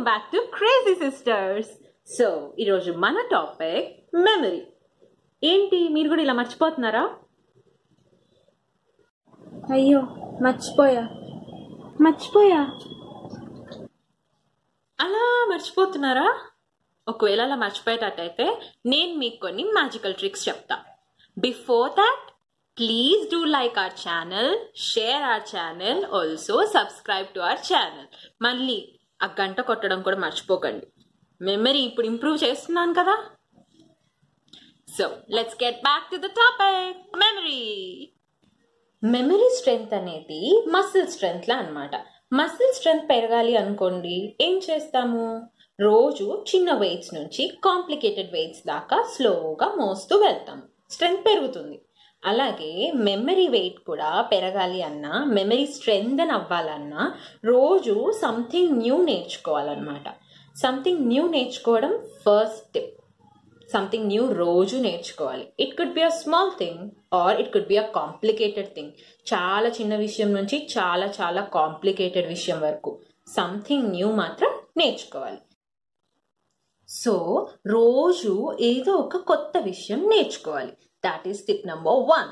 back to crazy sisters so ఈరోజు మన topic memory ఏంటి మీరు కూడా ఇలా మర్చిపోతున్నారా అయ్యో మర్చిపోయా మర్చిపోయా అలా మర్చిపోతున్నారా ఒకవేళ అలా మర్చిపోయేటట్టయితే నేను మీకు కొన్ని మ్యాజికల్ ట్రిక్స్ చెప్తా before that please do like our channel share our channel also subscribe to our channel మళ్ళీ ఆ గంట కొట్టడం కూడా మర్చిపోకండి మెమరీ ఇప్పుడు ఇంప్రూవ్ చేస్తున్నాను కదా so let's get back to the topic memory memory strength అనేది మసిల్ స్ట్రెంగ్త్ లా అనమాట మసిల్ స్ట్రెంగ్త్ పెరగాలి అనుకోండి ఏం చేస్తాము రోజు చిన్న వెయిట్స్ నుంచి కాంప్లికేటెడ్ వెయిట్స్ దాకా స్లోగా మోస్తూ వెళ్తాం స్ట్రెంగ్త్ పెరుగుతుంది అలాగే మెమరీ వెయిట్ కూడా పెరగాలి అన్నా మెమరీ స్ట్రెంగ్త్ అవ్వాలన్నా రోజు సంథింగ్ న్యూ నేర్చుకోవాలన్నమాట సంథింగ్ న్యూ నేర్చుకోవడం ఫస్ట్ టిప్ సంథింగ్ న్యూ రోజు నేర్చుకోవాలి it could be a small thing or it could be a complicated thing చాలా చిన్న విషయం నుంచి చాలా చాలా కాంప్లికేటెడ్ విషయం వరకు సంథింగ్ న్యూ మాత్రం నేర్చుకోవాలి సో రోజు ఏదో ఒక కొత్త విషయం నేర్చుకోవాలి that is tip number one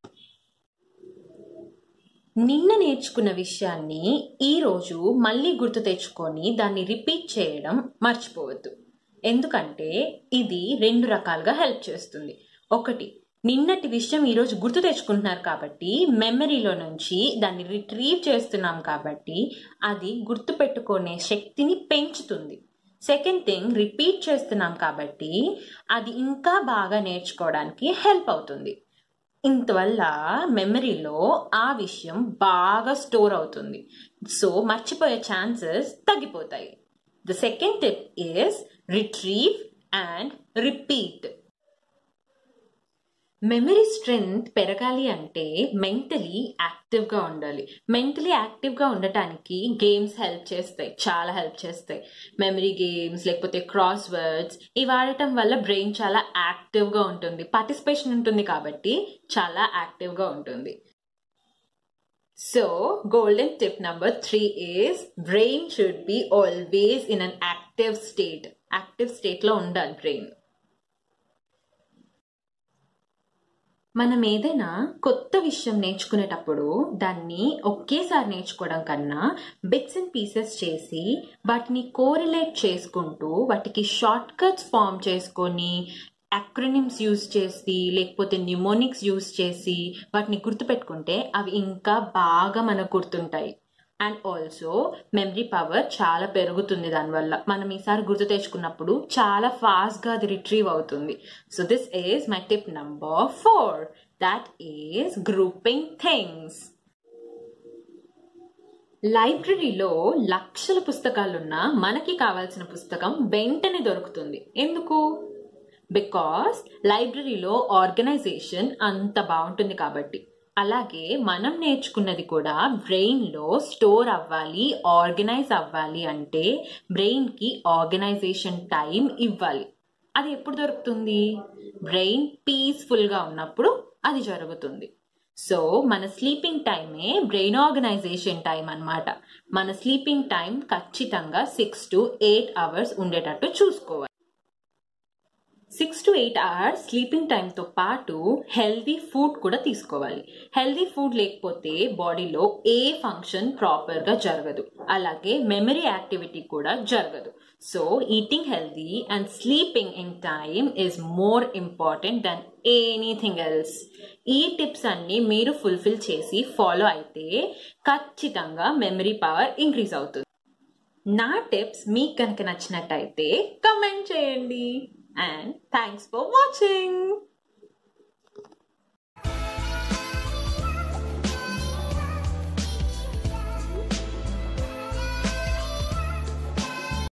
నిన్న నేర్చుకున్న విషయాన్ని ఈరోజు మళ్ళీ గుర్తు తెచ్చుకొని దాన్ని రిపీట్ చేయడం మర్చిపోవద్దు ఎందుకంటే ఇది రెండు రకాలుగా హెల్ప్ చేస్తుంది ఒకటి నిన్నటి విషయం ఈరోజు గుర్తు తెచ్చుకుంటున్నారు కాబట్టి మెమరీలో నుంచి దాన్ని రిట్రీవ్ చేస్తున్నాం కాబట్టి అది గుర్తు పెట్టుకునే శక్తిని పెంచుతుంది సెకండ్ థింగ్ రిపీట్ చేస్తున్నాం కాబట్టి అది ఇంకా బాగా నేర్చుకోవడానికి హెల్ప్ అవుతుంది ఇంతవల్ల మెమరీలో ఆ విషయం బాగా స్టోర్ అవుతుంది సో మర్చిపోయే ఛాన్సెస్ తగ్గిపోతాయి the second tip is retrieve and repeat memory strength పెరగాలి అంటే మెంటలీ యాక్టివ్గా ఉండాలి మెంటలీ యాక్టివ్గా ఉండటానికి గేమ్స్ హెల్ప్ చేస్తాయి చాలా హెల్ప్ చేస్తాయి మెమరీ గేమ్స్ లేకపోతే క్రాస్ వర్డ్స్ ఇవి ఆడటం వల్ల బ్రెయిన్ చాలా యాక్టివ్గా ఉంటుంది పార్టిసిపేషన్ ఉంటుంది కాబట్టి చాలా యాక్టివ్గా ఉంటుంది so golden tip number three is brain should be always in an active state active స్టేట్లో ఉండాలి బ్రెయిన్ మనం ఏదైనా కొత్త విషయం నేర్చుకునేటప్పుడు దాన్ని ఒకేసారి నేర్చుకోవడం కన్నా బిట్స్ అండ్ పీసెస్ చేసి వాటిని కోరిలేట్ చేసుకుంటూ వాటికి షార్ట్ కట్స్ ఫామ్ చేసుకొని అక్రోనిమ్స్ యూజ్ చేసి లేకపోతే న్యూమోనిక్స్ యూజ్ చేసి వాటిని గుర్తుపెట్టుకుంటే అవి ఇంకా బాగా మనకు గుర్తుంటాయి అండ్ ఆల్సో మెమరీ పవర్ చాలా పెరుగుతుంది దానివల్ల మనం ఈసారి గుర్తు తెచ్చుకున్నప్పుడు చాలా ఫాస్ట్గా అది రిట్రీవ్ అవుతుంది so this is my tip number four that is grouping things లైబ్రరీలో లక్షల పుస్తకాలున్నా మనకి కావాల్సిన పుస్తకం వెంటనే దొరుకుతుంది ఎందుకు బికాస్ లైబ్రరీలో ఆర్గనైజేషన్ అంత బాగుంటుంది కాబట్టి అలాగే మనం నేర్చుకున్నది కూడా బ్రెయిన్లో స్టోర్ అవ్వాలి ఆర్గనైజ్ అవ్వాలి అంటే బ్రెయిన్కి ఆర్గనైజేషన్ టైం ఇవ్వాలి అది ఎప్పుడు దొరుకుతుంది బ్రెయిన్ పీస్ఫుల్గా ఉన్నప్పుడు అది జరుగుతుంది సో మన స్లీపింగ్ టైమే బ్రెయిన్ ఆర్గనైజేషన్ టైం అనమాట మన స్లీపింగ్ టైం ఖచ్చితంగా సిక్స్ టు ఎయిట్ అవర్స్ ఉండేటట్టు చూసుకోవాలి six to eight hours sleeping టైంతో పాటు హెల్దీ ఫుడ్ కూడా తీసుకోవాలి హెల్దీ ఫుడ్ లేకపోతే బాడీలో ఏ ఫంక్షన్ ప్రాపర్గా జరగదు అలాగే మెమరీ యాక్టివిటీ కూడా జరగదు so eating healthy and sleeping in time is more important then anything else ఈ టిప్స్ అన్ని మీరు ఫుల్ఫిల్ చేసి ఫాలో అయితే ఖచ్చితంగా మెమరీ పవర్ ఇంక్రీజ్ అవుతుంది నా టిప్స్ మీకు కనుక నచ్చినట్టయితే కమెంట్ చేయండి and thanks for watching